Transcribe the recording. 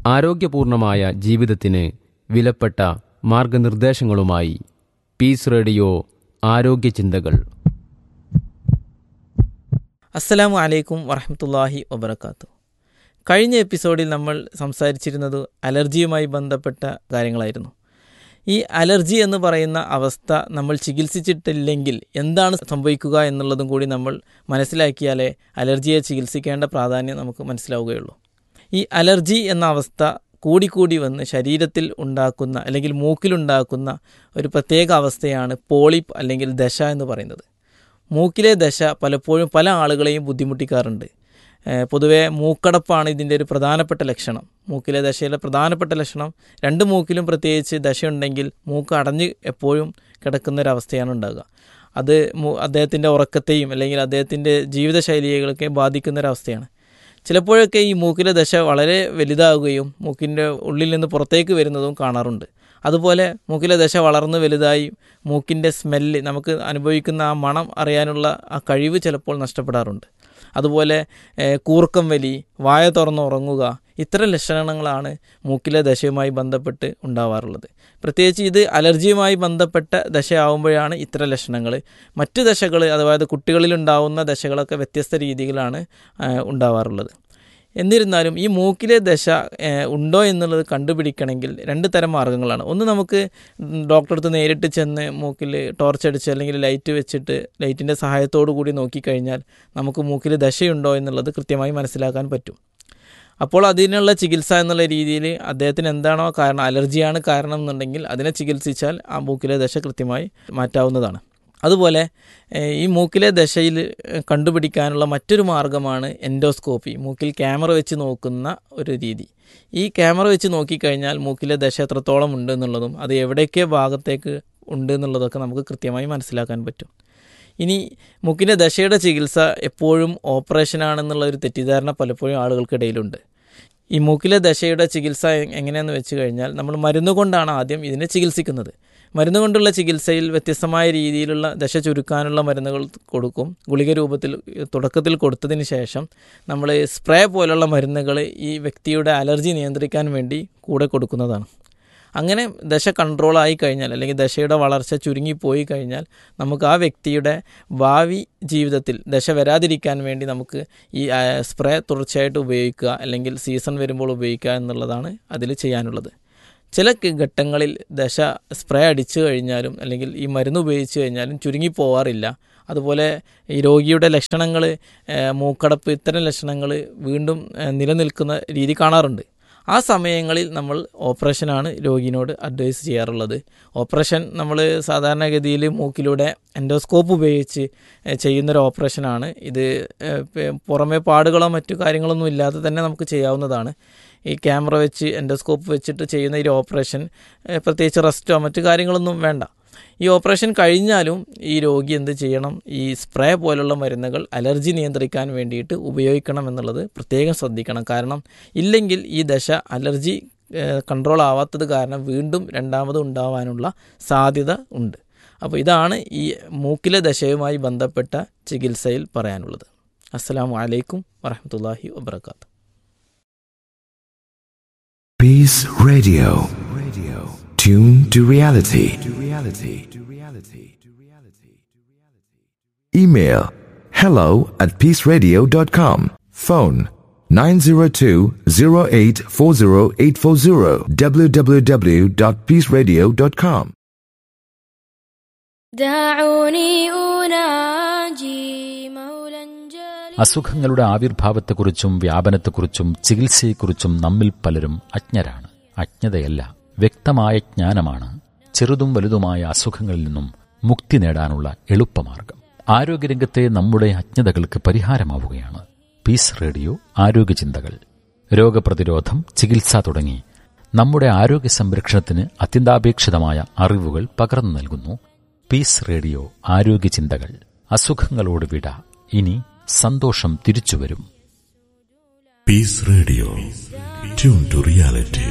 ആരോഗ്യപൂർണമായ ജീവിതത്തിന് വിലപ്പെട്ട മാർഗനിർദ്ദേശങ്ങളുമായി piece radio ആരോഗ്യ ചിന്തകൾ അസ്സലാമു അലൈക്കും വറഹമത്തല്ലാഹി വബർക്കാത്തു കഴിഞ്ഞ എപ്പിസോഡിൽ നമ്മൾ സംസാരിച്ചിരുന്നത് അലർജിയുമായി ബന്ധപ്പെട്ട കാര്യങ്ങളായിരുന്നു ഈ അലർജി എന്ന് പറയുന്ന അവസ്ഥ നമ്മൾ ചികിത്സിച്ചിട്ടില്ലെങ്കിൽ എന്താണ് സംഭവിക്കുക എന്നുള്ളതും കൂടി നമ്മൾ മനസ്സിലാക്കിയാലേ അലർജിയെ ചികിത്സിക്കേണ്ട പ്രാധാന്യം നമുക്ക് മനസ്സിലാവുകയുള്ളൂ ഈ അലർജി എന്ന അവസ്ഥ കൂടിക്കൂടി വന്ന് ശരീരത്തിൽ ഉണ്ടാക്കുന്ന അല്ലെങ്കിൽ മൂക്കിലുണ്ടാക്കുന്ന ഒരു പ്രത്യേക അവസ്ഥയാണ് പോളിപ്പ് അല്ലെങ്കിൽ ദശ എന്ന് പറയുന്നത് മൂക്കിലെ ദശ പലപ്പോഴും പല ആളുകളെയും ബുദ്ധിമുട്ടിക്കാറുണ്ട് ഏഹ് പൊതുവെ മൂക്കടപ്പാണ് ഇതിൻ്റെ ഒരു പ്രധാനപ്പെട്ട ലക്ഷണം മൂക്കിലെ ദശയിലെ പ്രധാനപ്പെട്ട ലക്ഷണം രണ്ട് മൂക്കിലും പ്രത്യേകിച്ച് ദശയുണ്ടെങ്കിൽ മൂക്ക് അടഞ്ഞ് എപ്പോഴും കിടക്കുന്ന ഒരു അവസ്ഥയാണ് ഉണ്ടാകുക അത് മു- അദ്ദേഹത്തിൻ്റെ ഉറക്കത്തെയും അല്ലെങ്കിൽ അദ്ദേഹത്തിൻ്റെ ജീവിതശൈലികളൊക്കെ ബാധിക്കുന്ന ഒരവസ്ഥയാണ് ചിലപ്പോഴൊക്കെ ഈ മൂക്കിലെ ദശ വളരെ വലുതാവുകയും മൂക്കിൻ്റെ ഉള്ളിൽ നിന്ന് പുറത്തേക്ക് വരുന്നതും കാണാറുണ്ട് അതുപോലെ മൂക്കിലെ ദശ വളർന്ന് വലുതായി മൂക്കിൻ്റെ സ്മെല്ല് നമുക്ക് അനുഭവിക്കുന്ന ആ മണം അറിയാനുള്ള ആ കഴിവ് ചിലപ്പോൾ നഷ്ടപ്പെടാറുണ്ട് അതുപോലെ ഏഹ്, കൂർക്കം വലി വായ തുറന്ന് ഉറങ്ങുക ഇത്തരം ലക്ഷണങ്ങളാണ് മൂക്കിലെ ദശയുമായി ബന്ധപ്പെട്ട് ഉണ്ടാവാറുള്ളത് പ്രത്യേകിച്ച് ഇത് അലർജിയുമായി ബന്ധപ്പെട്ട ദശയാവുമ്പോഴാണ് ഇത്തരം ലക്ഷണങ്ങൾ മറ്റു ദശകൾ അഥവാ കുട്ടികളിൽ ഉണ്ടാവുന്ന ദശകളൊക്കെ വ്യത്യസ്ത രീതിയിലാണ് ആ, ഉണ്ടാവാറുള്ളത് എന്നിരുന്നാലും ഈ മൂക്കിലെ ദശ ഏഹ്, ഉണ്ടോ എന്നുള്ളത് കണ്ടുപിടിക്കണമെങ്കിൽ രണ്ട് തരം മാർഗ്ഗങ്ങളാണ് ഒന്ന് നമുക്ക് ഡോക്ടറെ അടുത്ത് നേരിട്ട് ചെന്ന് മൂക്കിൽ ടോർച്ച് അടിച്ച് അല്ലെങ്കിൽ ലൈറ്റ് വെച്ചിട്ട് ലൈറ്റിൻ്റെ സഹായത്തോടു കൂടി നോക്കിക്കഴിഞ്ഞാൽ നമുക്ക് മൂക്കിൽ ദശയുണ്ടോ എന്നുള്ളത് കൃത്യമായി മനസ്സിലാക്കാൻ പറ്റും അപ്പോൾ അതിനുള്ള ചികിത്സ എന്നുള്ള രീതിയിൽ അദ്ദേഹത്തിന് എന്താണോ കാരണം അലർജിയാണ് കാരണം എന്നുണ്ടെങ്കിൽ അതിനെ ചികിത്സിച്ചാൽ ആ മൂക്കിലെ ദശ കൃത്യമായി മാറ്റാവുന്നതാണ് അതുപോലെ ഏഹ്, ഈ മൂക്കിലെ ദശയിൽ ഏഹ്, കണ്ടുപിടിക്കാനുള്ള മറ്റൊരു മാർഗ്ഗമാണ് എൻഡോസ്കോപ്പി മൂക്കിൽ ക്യാമറ വെച്ച് നോക്കുന്ന ഒരു രീതി ഈ ക്യാമറ വെച്ച് നോക്കിക്കഴിഞ്ഞാൽ മൂക്കിലെ ദശ എത്രത്തോളം ഉണ്ട് എന്നുള്ളതും അത് എവിടെയൊക്കെ ഭാഗത്തേക്ക് ഉണ്ട് എന്നുള്ളതൊക്കെ നമുക്ക് കൃത്യമായി മനസ്സിലാക്കാൻ പറ്റും ഇനി മൂക്കിൻ്റെ ദശയുടെ ചികിത്സ എപ്പോഴും ഓപ്പറേഷനാണെന്നുള്ള ഒരു തെറ്റിദ്ധാരണ പലപ്പോഴും ആളുകൾക്കിടയിലുണ്ട് ഈ മൂക്കിലെ ദശയുടെ ചികിത്സ എ- എങ്ങനെയാണെന്ന് വെച്ച് കഴിഞ്ഞാൽ നമ്മൾ മരുന്ന് കൊണ്ടാണ് ആദ്യം ഇതിനെ ചികിത്സിക്കുന്നത് മരുന്ന് കൊണ്ടുള്ള ചികിത്സയിൽ വ്യത്യസ്തമായ രീതിയിലുള്ള ദശ ചുരുക്കാനുള്ള മരുന്നുകൾ കൊടുക്കും ഗുളിക രൂപത്തിൽ തുടക്കത്തിൽ കൊടുത്തതിന് ശേഷം നമ്മൾ സ്പ്രേ പോലുള്ള മരുന്നുകൾ ഈ വ്യക്തിയുടെ അലർജി നിയന്ത്രിക്കാൻ വേണ്ടി കൂടെ കൊടുക്കുന്നതാണ് അങ്ങനെ ദശ കൺട്രോളായി കഴിഞ്ഞാൽ അല്ലെങ്കിൽ ദശയുടെ വളർച്ച ചുരുങ്ങിപ്പോയി കഴിഞ്ഞാൽ നമുക്ക് ആ വ്യക്തിയുടെ ഭാവി ജീവിതത്തിൽ ദശ വരാതിരിക്കാൻ വേണ്ടി നമുക്ക് ഈ ആ, സ്പ്രേ തുടർച്ചയായിട്ട് ഉപയോഗിക്കുക അല്ലെങ്കിൽ സീസൺ വരുമ്പോൾ ഉപയോഗിക്കുക എന്നുള്ളതാണ് അതിൽ ചെയ്യാനുള്ളത് ചില ക- ഘട്ടങ്ങളിൽ ദശ സ്പ്രേ അടിച്ചു കഴിഞ്ഞാലും അല്ലെങ്കിൽ ഈ മരുന്ന് ഉപയോഗിച്ച് കഴിഞ്ഞാലും ചുരുങ്ങിപ്പോവാറില്ല അതുപോലെ ഈ രോഗിയുടെ ലക്ഷണങ്ങൾ മൂക്കടപ്പ് ഇത്തരം ലക്ഷണങ്ങൾ വീണ്ടും ഏ, നിലനിൽക്കുന്ന രീതി കാണാറുണ്ട് ആ സമയങ്ങളിൽ നമ്മൾ ഓപ്പറേഷനാണ് രോഗിനോട് അഡ്വൈസ് ചെയ്യാറുള്ളത് ഓപ്പറേഷൻ നമ്മൾ സാധാരണഗതിയിൽ മൂക്കിലൂടെ എൻഡോസ്കോപ്പ് ഉപയോഗിച്ച് ഏഹ്, ചെയ്യുന്നൊരു ഓപ്പറേഷനാണ് ഇത് ഏഹ്, പെ- പുറമേ പാടുകളോ മറ്റു കാര്യങ്ങളൊന്നും ഇല്ലാതെ തന്നെ നമുക്ക് ചെയ്യാവുന്നതാണ് ഈ ക്യാമറ വെച്ച് എൻഡോസ്കോപ്പ് വെച്ചിട്ട് ചെയ്യുന്ന ഈ ഓപ്പറേഷൻ ഏഹ്, പ്രത്യേകിച്ച് റെസ്റ്റോ മറ്റു കാര്യങ്ങളൊന്നും വേണ്ട ഈ ഓപ്പറേഷൻ കഴിഞ്ഞാലും ഈ രോഗി എന്ത് ചെയ്യണം ഈ സ്പ്രേ പോലുള്ള മരുന്നുകൾ അലർജി നിയന്ത്രിക്കാൻ വേണ്ടിയിട്ട് ഉപയോഗിക്കണം എന്നുള്ളത് പ്രത്യേകം ശ്രദ്ധിക്കണം കാരണം ഇല്ലെങ്കിൽ ഈ ദശ അലർജി കൺട്രോൾ ആവാത്തത് കാരണം വീണ്ടും രണ്ടാമത് ഉണ്ടാവാനുള്ള സാധ്യത ഉണ്ട് അപ്പോൾ ഇതാണ് ഈ മൂക്കിലെ ദശയുമായി ബന്ധപ്പെട്ട ചികിത്സയിൽ പറയാനുള്ളത് അസ്സലാമു അലൈക്കും വറഹമത്തല്ലാഹി വബർക്കാത്തു Peace Radio. Radio. Tune to reality. To reality. To reality. To reality. Email hello at peaceradio.com. Phone 902-0840840 www.peaceradio.com. دعوني أناجي مولا جليلا അസുഖങ്ങളുടെ ആവിർഭാവത്തെക്കുറിച്ചും വ്യാപനത്തെക്കുറിച്ചും ചികിത്സയെക്കുറിച്ചും നമ്മിൽ പലരും അജ്ഞരാണ് അജ്ഞതയല്ല വ്യക്തമായ ജ്ഞാനമാണ് ചെറുതും വലുതുമായ അസുഖങ്ങളിൽ നിന്നും മുക്തി നേടാനുള്ള എളുപ്പമാർഗം ആരോഗ്യരംഗത്തെ നമ്മുടെ അജ്ഞതകൾക്ക് പരിഹാരമാവുകയാണ് പീസ് റേഡിയോ ആരോഗ്യചിന്തകൾ രോഗപ്രതിരോധം ചികിത്സ തുടങ്ങി നമ്മുടെ ആരോഗ്യ സംരക്ഷണത്തിന് അത്യന്താപേക്ഷിതമായ അറിവുകൾ പകർന്നു നൽകുന്നു പീസ് റേഡിയോ ആരോഗ്യചിന്തകൾ അസുഖങ്ങളോട് വിട ഇനി സന്തോഷം തിരിച്ചുവരും Peace Radio. Tune to reality.